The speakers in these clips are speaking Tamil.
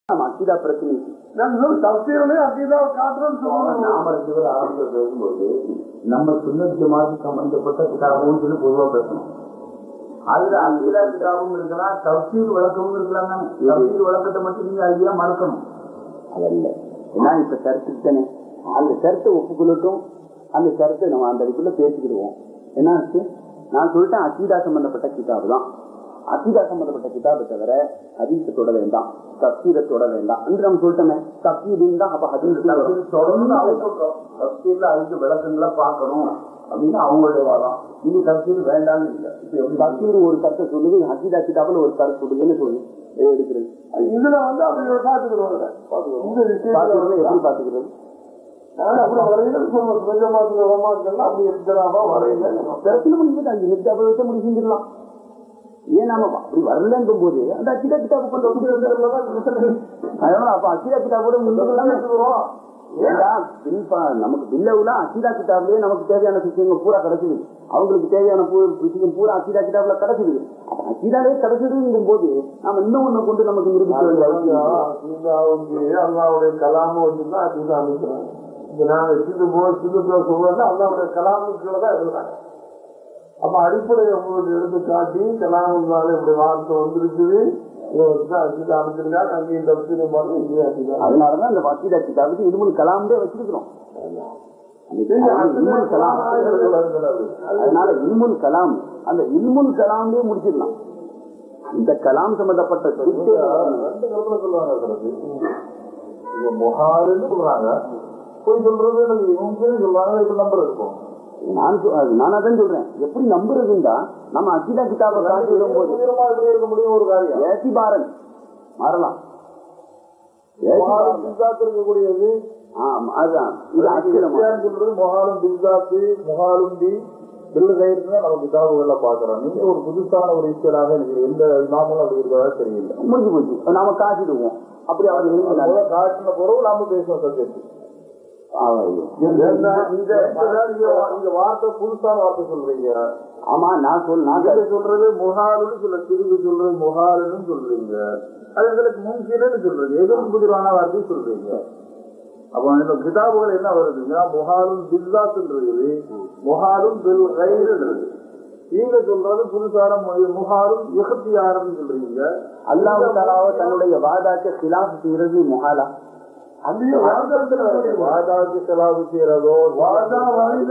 நம்ம அக்கிதா பிரச்சனைக்கு தப்சீரே அப்படிதான் காட்டுறோம்னு சொல்லுவாங்க நாம ரெண்டு பேரும் ஆரம்பத்தில் பேசும்போது நம்ம சுண்ணத்து ஜமாத்து சம்பந்தப்பட்ட கிதாபும் சொல்லி பொதுவா பேசணும் அதுல அங்கீதா கிதாபும் இருக்கலாம் தப்சீர் விளக்கமும் இருக்கலாம் தானே தப்சீர் விளக்கத்தை மட்டும் நீங்க ஐயா மறக்கணும் அதல்ல ஏன்னா இப்ப கருத்து தானே அந்த கருத்தை ஒப்புக்கொள்ளட்டும் அந்த கருத்தை நம்ம அந்த அடிக்குள்ள பேசிக்கிடுவோம் என்ன ஆச்சு நான் சொல்லிட்டேன் அக்கீதா சம்பந்தப்பட்ட கிதாபு தான் அக்கீதா சம்பந்தப்பட்ட கிதாபை தவிர ஹதீஸை தொட வேண்டாம் தப்சீரை தொட வேண்டாம் என்று நம்ம சொல்லிட்டோமே தப்சீர் தான் அப்ப ஹதீஸ் தப்சீர் தொடர்ந்து அவங்க சொல்றோம் தப்சீர்ல அதுக்கு விளக்கங்களை பார்க்கணும் அப்படின்னு அவங்களுடைய வாதம் நீங்க தப்சீர் வேண்டாம்னு இல்லை இப்ப எப்படி தப்சீர் ஒரு கருத்தை சொல்லுது ஹக்கீதா கிதாபுல ஒரு கருத்து சொல்லுதுன்னு சொல்லு எது எடுக்கிறது இதுல வந்து அப்படி பாத்துக்கிறோம் இந்த விஷயத்துல பாத்துக்கிறது எப்படி பாத்துக்கிறது நான் அப்படி வரையில சொல்லுவோம் கொஞ்சமாத்து ரோமாக்கள்லாம் அப்படி இருக்கிறாமா வரையில பிரச்சனை பண்ணிட்டு அஞ்சு நிமிஷம் அப்படி வச்சா முடி செஞ்சிடலாம் ஏன் நாம அப்படி வரலங்கும் போது அந்த அக்கிதா கிதாபு கொண்டு வந்து அதனால அப்ப அக்கிதா கிதாபோட முன்னெல்லாம் ஏண்டா பில் ப- நமக்கு பில்லவுல அக்கிதா கிதாப்லயே நமக்கு தேவையான விஷயங்கள் பூரா கிடைச்சிது அவங்களுக்கு தேவையான பூ- விஷயம் பூரா அக்கிதா கிதாப்ல கிடைச்சிது அப்ப அக்கிதாலே கிடைச்சதுங்கும் போது நாம இன்னும் ஒண்ணு கொண்டு நமக்கு நிரூபிக்க வேண்டிய அவசியம் இல்லை. வந்து அல்லாவுடைய கலாம வச்சுதான் அதுதான் அமைக்கிறாங்க இந்த நாங்க சிந்து போ சிந்து போ சொல்றது அல்லாவுடைய கலாமுக்குள்ள தான் இருக்கிறாங்க அப்ப அடிப்படையை உங்களுக்கு எடுத்து காட்டி கலாமுனால இப்படி வார்த்தை வந்துருக்குது அச்சுதான் அமைச்சிருக்காங்க அங்கேயும் தப்பிச்சு பாருங்க இங்கே அச்சுதான் அதனாலதான் இந்த அக்கிதா கிதாபுக்கு இருமல் கலாம்டே வச்சிருக்கிறோம் அந்த இல்முல் கலாம் அதனால இல்முல் கலாம் அந்த இல்முல் கலாம்லயே முடிச்சிடலாம் இந்த கலாம் சம்பந்தப்பட்ட ரெண்டு கருத்துல சொல்லுவாங்க அதுக்கு. இவங்க முகாருன்னு சொல்றாங்க போய் சொல்றது எனக்கு இவங்க சொல்றாங்க இப்ப நம்பர் இருக்கும் நான் சொ- அது நான் அதான் சொல்றேன் எப்படி நம்புறதுண்டா நம்ம அகிலா கிதாபை காட்டி விடும் போது உயரமா எப்படி இருக்க முடியும் ஒரு காரியம் ஏசிபாரன் மாறலாம் முகாலும் ஏசிபாரன். பிஸ்தாத்து இருக்கக்கூடியது ஆமா, அதுதான் இது அக்கிரமா கிறிஸ்டியான் சொல்றது முகாலும் பிஸ்தாத்து முகாலும் தி பில்லு கயிறு தான் நம்ம கிதாபுகள்ல பாக்குறோம் நீங்க ஒரு புதுசான ஒரு இஸ்டராக எனக்கு எந்த இமாமும் அப்படி இருக்கிறதா தெரியல முடிஞ்சு போச்சு நாம காட்டிடுவோம் அப்படி அவர் எழுதினார். அதனால காட்டின பிறகு நாம பேசுவோம் சப்ஜெக்ட் ஐயோ. இந்த இந்த இந்த வார்த்தை புதுசான வார்த்தை சொல்றீங்க ஆமா நான் சொல் நான் நீங்க சொல்றது முகாலுன்னு சொல்ல திரும்பி சொல்றது முகாலுன்னு சொல்றீங்க அது எங்களுக்கு முன்கின்னு சொல்றீங்க எதுவும் புதிரான வார்த்தை சொல்றீங்க அப்போ இந்த கிதாபுகள் என்ன வருதுன்னா முகாலும் பில்லாத் இருக்குது முகாலும் பில் கைர் இருக்கு நீங்க சொல்றது புதுசான மொழி முகாலும் எகத்தியாரன்னு சொல்றீங்க அல்லாஹ் தலாவ தன்னுடைய வாதாக்கு கிலாஃப் செய்யறது முகாலா அங்கேயும் வாதத்துல வாதாக்கு செலவு செய்யறதோ வாதா வாய்து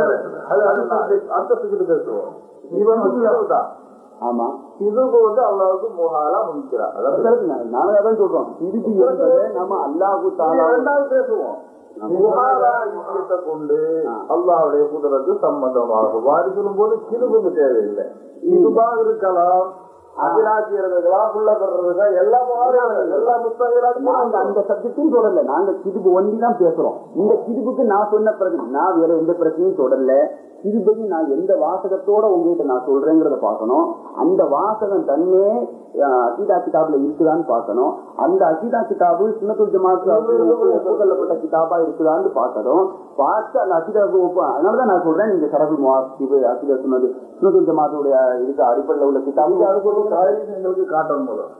அது அது அர்த்தத்துக்கு பேசுவோம் இவன் வந்து இதுதான். ஆமா இதுக்கு வந்து அல்லாவுக்கு முகாலா முடிக்கிறார் அதாவது அதற்கு நான் நாங்க அதான் சொல்றோம் திருப்பி என்பதை நம்ம அல்லாஹு தாலா இரண்டாவது பேசுவோம் முகாலா விஷயத்தை கொண்டு அல்லாவுடைய குதிரத்து சம்பந்தமாகும் வாரி சொல்லும் போது கிருபுக்கு தேவையில்லை இதுவா இருக்கலாம் அபிராட்சியர்களா புள்ள பெறதுக்கா எல்லா முகாலும் எல்லா நாங்க புத்தகங்களும் அந்த சப்ஜெக்டையும் தொடரல நாங்க கிதுபு ஒண்டி தான் பேசுறோம் இந்த கிதுபுக்கு நான் சொன்ன பிரச்சனை நான் வேற எந்த பிரச்சனையும் தொடரல கிதுபையும் நான் எந்த வாசகத்தோட உங்ககிட்ட நான் சொல்றேங்கிறத பார்க்கணும் அந்த வாசகம் தன்னே அஹ், அகீதா கிதாபுல இருக்குதான்னு பார்க்கணும் அந்த அகீதா கிதாபு சின்னத்துல் ஜமாத்து ஒப்புக்கொள்ளப்பட்ட கிதாபா இருக்குதான்னு பார்க்கணும் பார்த்து அந்த அகிதாபு ஒப்பு அதனாலதான் நான் சொல்றேன் நீங்க சரபு முவாசிபு அகிதா சொன்னது சின்னத்துல் ஜமாத்துடைய இதுக்கு அடிப்படையில் உள்ள கிதாபு அதுக்கு ஒரு காரியம் எங்களுக்கு காட்டணும் போதும்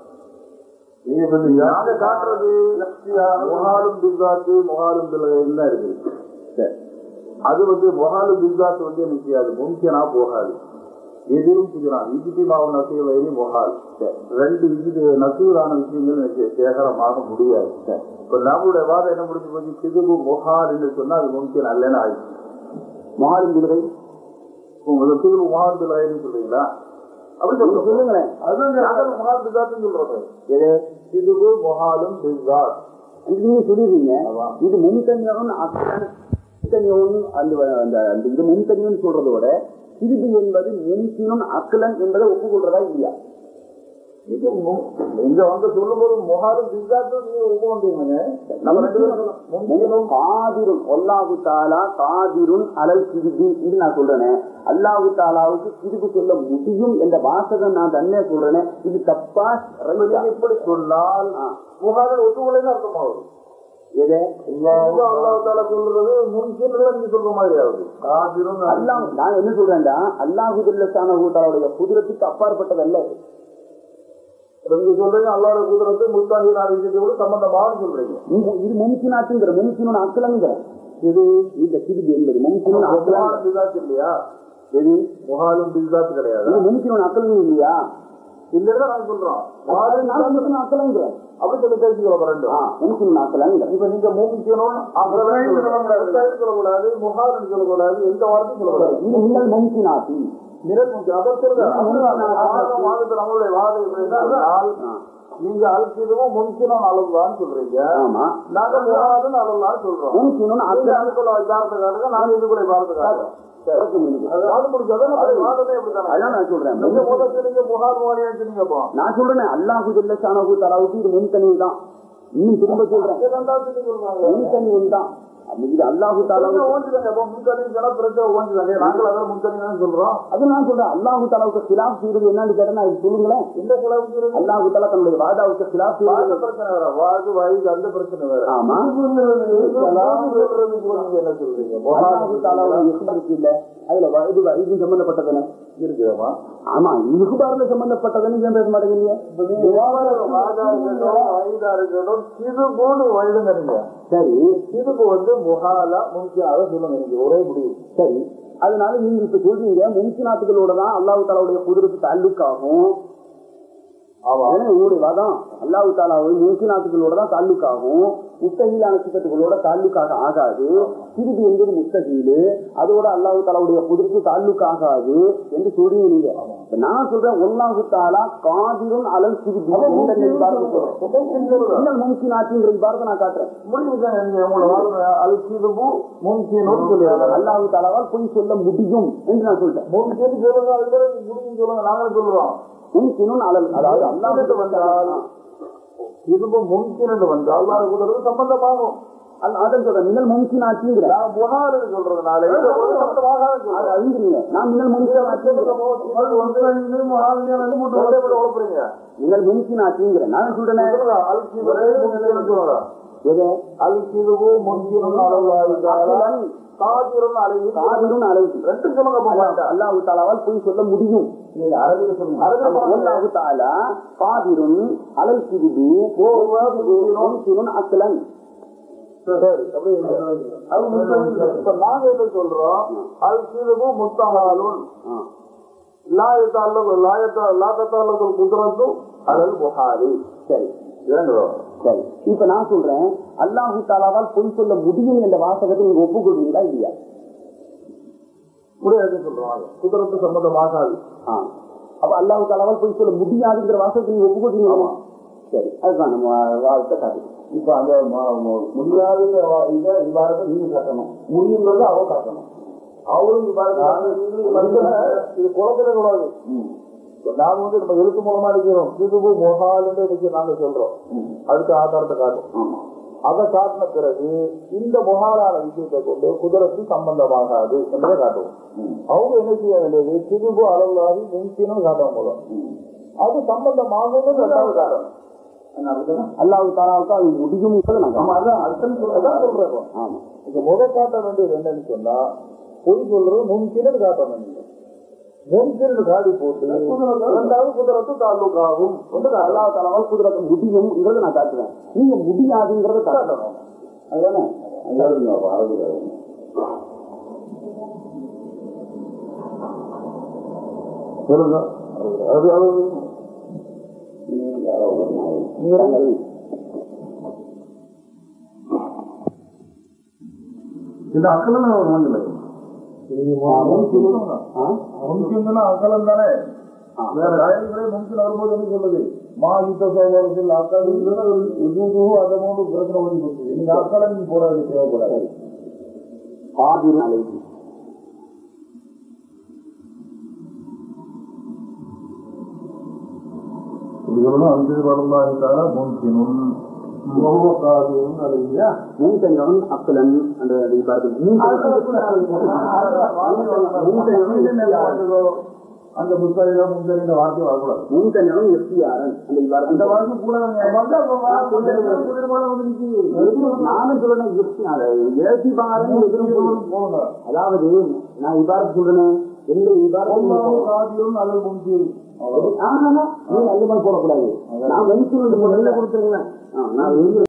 நீங்க வந்து நாங்க காட்டுறது முகாலும் பிஸ்தாத்து முகாலும் பிள்ளைகள் தான் இருக்கு சரி. அது வந்து முகாலு பிஸ்தாத்து வந்து எனக்கு செய்யாது முக்கியனா போகாது எதிரும் செய்யலாம் இஜித்திமாவும் நசீவையும் முகால் ரெண்டு இஜித் நசூரான விஷயங்கள் எனக்கு சேகரமாக முடியாது இப்ப நம்மளுடைய வாதம் என்ன முடிஞ்சு போச்சு கிதுபு முகால் என்று சொன்னா அது முக்கியம் அல்லன்னு ஆயிடுச்சு மொஹாலின் விடுதை உங்களுக்கு கிதுபு முகால் பிள்ளைன்னு சொல்றீங்களா அப்படி சொல்லுங்க சொல்லுங்களேன் அதுதான் முகால் பிஸ்தாத்துன்னு சொல்றோம் எது கிதுபு முகாலும் பிஸ்தாத் நீங்க சொல்லிடுறீங்க ஆமா. இது முன்தனியவன் அக்கலான முன்தனியவன் அந்த அந்த அந்த இது முன்தனியவன் சொல்றதை விட சிறுபி என்பது முன்சினும் அக்கலன் என்பதை ஒப்புக்கொள்றதா இல்லையா இது மு- இங்க வந்து சொல்லும்போது முகாலும் பிஸ்தாத்தும் நீங்க ஒப்புக்கொண்டீங்க நம்ம ரெண்டு பேரும் முன்கினும் காதிருன் அல்லாஹு தாலா காதிருன் அலல் கிருபி என்று நான் சொல்றேனே அல்லாஹு தாலாவுக்கு கிருபி சொல்ல முடியும் என்ற வாசகம் நான் தன்னே சொல்றேனே இது தப்பா ரைட்டா? இப்படி சொன்னால் முகாலும் ஒத்துக்கொள்ளைன்னு அர்த்தமாகுது எது அல்லாஹ் தாலா சொல்றது முன்கின்னு நீங்க சொல்ற மாதிரி ஆகுது காதிரும் அல்லாஹ் நான் என்ன சொல்றேன்டா அல்லாஹு தாலாவுடைய குதிரத்துக்கு அப்பாற்பட்டதல்ல இது. நீங்க சொல்றீங்க அல்லாட குதிரத்து முஸ்தாஹிலான விஷயத்தோட சம்பந்தமானு சொல்றீங்க இது- இது மும்கினாத்துங்கிற மும்கினோட அக்கலங்கிற இது இந்த கிருபி என்பது மும்கினோட அக்கலங்க முகாலும் பிசாத் இல்லையா எது முகாலும் பிசாத் கிடையாது இது மும்கினோட அக்கலங்க இல்லையா இல்லைன்னா நான் சொல்றோம் அது நான் மும்கினோட அக்கலங்கிறேன் அப்படி சொல்லி பேசிக்கிறோம் ரெண்டும் ஆ மும்கினோட அக்கலங்கிற இப்ப நீங்க மூமிக்கணும் சொல்லக்கூடாது முகாலன்னு சொல்லக்கூடாது எந்த வார்த்தையும் சொல்லக்கூடாது இது மின்னல் மும்கினாத்தி நிரல் முக்கியம் அதை சொல்லுங்க வாதம் வாதத்தை நம்மளுடைய வாதம் எப்படின்னா ஆ. நீங்க அழுத்ததும் முன்கினும் அளவுதான் சொல்றீங்க ஆமா நாங்க முகாலும் அளவுதான் சொல்றோம் மும்கினோட நீங்க அக்கலம் அதுக்குள்ள விசாரத்தை காட்டுங்க நாங்க இதுக்குள்ள விசாரத்தை காட்டுறோம் வாதம் முடிச்சாதான் நம்மளுடைய வாதமே அப்படித்தானே அதான் நான் சொல்றேன் நீங்க முதல் நீங்க முகால் மோனியான்னு சொன்னீங்க அப்போ நான் சொல்றேன் அல்லாஹு ஜல்ல ஷானஹு தஆலாவுக்கு இது முன்தனிவு தான் இன்னும் திரும்ப சொல்றேன் ரெண்டாவது சொல்றாங்க முன்தனிவு தான் இது அல்லாஹு தாலாவுக்கு ஓஞ்சுதாங்க அப்போ முன்தனி சொன்னா பிரச்சனை ஓஞ்சுதாங்க நாங்களும் அதான் முன்தனி தான் சொல்றோம் அது நான் சொல்றேன் அல்லாஹு தாலாவுக்கு கிலாப் செய்யறது என்னன்னு கேட்டா இது சொல்லுங்களேன் இந்த செலவுக்கு இருக்கு அல்லாஹு தாலா தன்னுடைய வாதாவுக்கு கிலாப் வாத செய்யறது பிரச்சனை வேற வாது வயது அந்த பிரச்சனை வேற ஆமா என்ன சொல்றீங்க அல்லாஹு தாலாவுடைய இஸ்ம இருக்கு இல்ல அதுல வயது வயது சம்பந்தப்பட்டதானே இருக்குதாமா ஆமா இகுபார்ல சம்பந்தப்பட்டதுன்னு ஏன் பேச மாட்டேங்கிறீங்க இது போடு வயதுங்க நீங்க சரி இதுக்கு வந்து முகாலா முன்கியாக சொல்லுங்க நீங்க ஒரே முடிவு சரி அதனால நீங்க இப்ப சொல்றீங்க முன்சினாத்துகளோட தான் அல்லாஹு தாலாவுடைய குதிரத்து தாலுக்காகும் ஆமா ஏன்னா உங்களுடைய வாதம் அல்லாஹு தாலாவை முன்சினாத்துகளோட தான் தாலுக்காகும் முத்தகீலான சித்தத்துகளோட தாலுக்காக ஆகாது சிறிது என்பது முத்தகீலு அதோட அல்லாஹு தாலாவுடைய குதிரத்து தாலுக்கு ஆகாது என்று சொல்றீங்க நீங்க இப்ப நான் சொல்றேன் ஒன்னாஹு தாலா காதிரும் அலல் சிறிது சொல்றேன் முன்சினாத்துங்கிற இபாரத்தை நான் காட்டுறேன் முடிவு நீங்க உங்களோட வாதம் அல்கிதுபு முன்கினும் சொல்லுவாங்க அல்லாஹு தாலாவால் பொய் சொல்ல முடியும் என்று நான் சொல்றேன் முன்கின்னு சொல்லுங்க அதுல முடியும் சொல்லுங்க நாங்களும் சொல்றோம் முன்சினும் அலல் அதாவது அல்லாஹு முன்கின்னு வந்தால் இதுபு முன்கின்னு வந்தால் அல்லாஹ் குதிரது சம்பந்தமாகும் அல்ல- அதான் சொல்றேன் மின்னல் முன்சினாச்சுங்கிற நான் புகாரு சொல்றதுனால இது ஒரு சம்பந்தமாக அது சொல்றேன் அறிஞ்சிருங்க நான் மின்னல் முன்சினாச்சுங்கிற உழப்புறீங்க மின்னல் முன்சினாச்சுங்கிற நான் சொல்றேன் எது அல்கிதுபு முன்கினும் அளவாயிருந்தால் காதிரும் அலையும் காதிரும் அளவுக்கு ரெண்டு சொல்லுங்க போமாட்டா அல்லாஹு தாலாவால் பொய் சொல்ல முடியும் அரபில சொல்லுங்க அரபில அல்லாஹு தாலா காதிரும் அலல் சிறிது முன்சினும் அக்கலன் சரி அப்படியே அது முஸ்லிம் இப்ப நாங்க என்ன சொல்றோம் அல்கிதுபு முத்தஹாலுன் ஆ. லா யதல்லகு லா யத லா ததல்லகு குத்ரத்து அலல் புகாரி சரி ஏங்குறோம் சரி இப்ப நான் சொல்றேன் அல்லாஹு தாலாவால் பொய் சொல்ல முடியும் என்ற வாசகத்தை நீங்க ஒப்புக்கொள்வீங்களா இல்லையா முடியாது சொல்றாங்க குதிரத்து சம்பந்தமாகாது ஆ. அப்ப அல்லாஹு தாலாவால் பொய் சொல்ல முடியாதுங்கிற வாசகத்தை நீங்க ஒப்புக்கொள்வீங்களா சரி அதுதான் நம்ம வாழ்க்கை காட்டு இப்ப அந்த முடியாத இதை இவ்வாறு நீங்க காட்டணும் முடியுங்கிறது அவ காட்டணும் அவரும் இவ்வாறு இது குழந்தை கூடாது நாம வந்து நம்ம எழுத்து மூலமா இருக்கிறோம் இதுவு மொஹாலுன்னு இன்னைக்கு நாங்க சொல்றோம் அதுக்கு ஆதாரத்தை காட்டும் ஆமா அதை காட்டின பிறகு இந்த மொஹாலான விஷயத்தை கொண்டு குதிரத்து சம்பந்தமாகாது என்பதை காட்டுவோம் அவங்க என்ன செய்ய வேண்டியது திருபு அளவுலாகி முன்சினும் காட்டவும் போதும் அது சம்பந்தமாகும் ரெண்டாவது காட்டணும் அல்லாஹு தாலாவுக்கு அது முடியும் நான் ஆமா அதான் அர்த்தம் அதான் சொல்றேன் ஆமா இங்க முத காட்ட வேண்டியது என்னன்னு சொன்னா பொய் சொல்றது முன்கிணறு காட்டணும் நீங்க முன்கிணறு காடி போட்டு ரெண்டாவது குதிரத்து தாலுக் ஆகும் வந்து அல்லாஹ் தாலாவால் குதிரத்தை முடியும்ங்கிறத நான் காட்டுவேன் நீங்க முடியாதுங்கிறத காட்டணும் அதுதானே சொல்லுங்க அது அது நீங்கள் இந்த அக்கலம் வாங்கல ஆ? முன்கின்னா அக்கலம் தானே ஆ. வேற காயங்களே முன்கின் வரும்போது என்ன சொல்லுது மா யுத்த சோதரத்தில் அக்கல் உது அதமோடு பிரச்சனை பண்ணி போச்சு நீங்க அக்கலம் நீங்க போட வேண்டிய தேவைப்படாது ஆதிரும் அலைகி இதுகளும் அஞ்சு வரலாறு முன்கினும் முகமக்காதும் அது இல்லையா மூத்தஞ்சவன் அக்கலன் அந்த இபாரத்து அந்த புத்தகையில முந்தரின் வார்த்தை வரக்கூடாது மூத்தஞ்சவன் எஃப்டிஆரன் அந்த இபாரத்து இந்த வார்த்தை கூட நானும் சொல்றேன் ஏசி பாரன் எதிரும் போங்க அதாவது நான் இபாரத்து சொல்றேன் எந்த இபாரத்து காதியும் நல்ல முன்கி ஆஹா, நீங்க அந்த மாதிரி போடக்கூடாது நான் முன்சூர் கொடுத்துருங்களேன் நான்